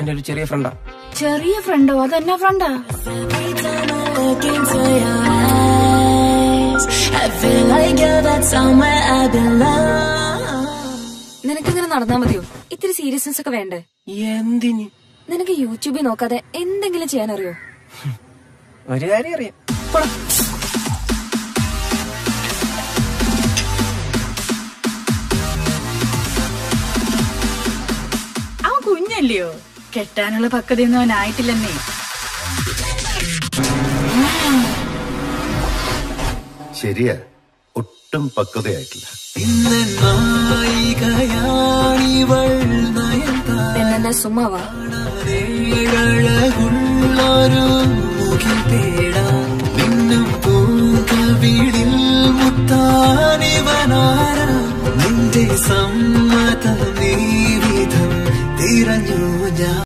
എന്റെ ഒരു ചെറിയ ഫ്രണ്ടാ ചെറിയ ഫ്രണ്ടോ അതെന്നാ ഫ്രണ്ടാ Every time I look into your eyes, I feel like you're that somewhere I belong. നിനക്കിങ്ങനെ നടന്നാ മതിയോ ഇത്തിരി സീരിയസ്നെസ് ഒക്കെ വേണ്ടേ എന്തിന് നിനക്ക് യൂട്യൂബിൽ നോക്കാതെ എന്തെങ്കിലും ചെയ്യാൻ അറിയോ ഒരു കാര്യം അറിയാം പോടാ. അവൻ കുഞ്ഞല്ലയോ കെട്ടാനുള്ള പക്വതയൊന്നും അവനായിട്ടില്ലെന്നേ ശരിയാ ഒട്ടും പക്വതയായിട്ടില്ല പെണ്ണെന്നെ സുമ്മാവാ നിന്റെ സമ്മതം നീ വിധം തിരഞ്ഞു ഞാൻ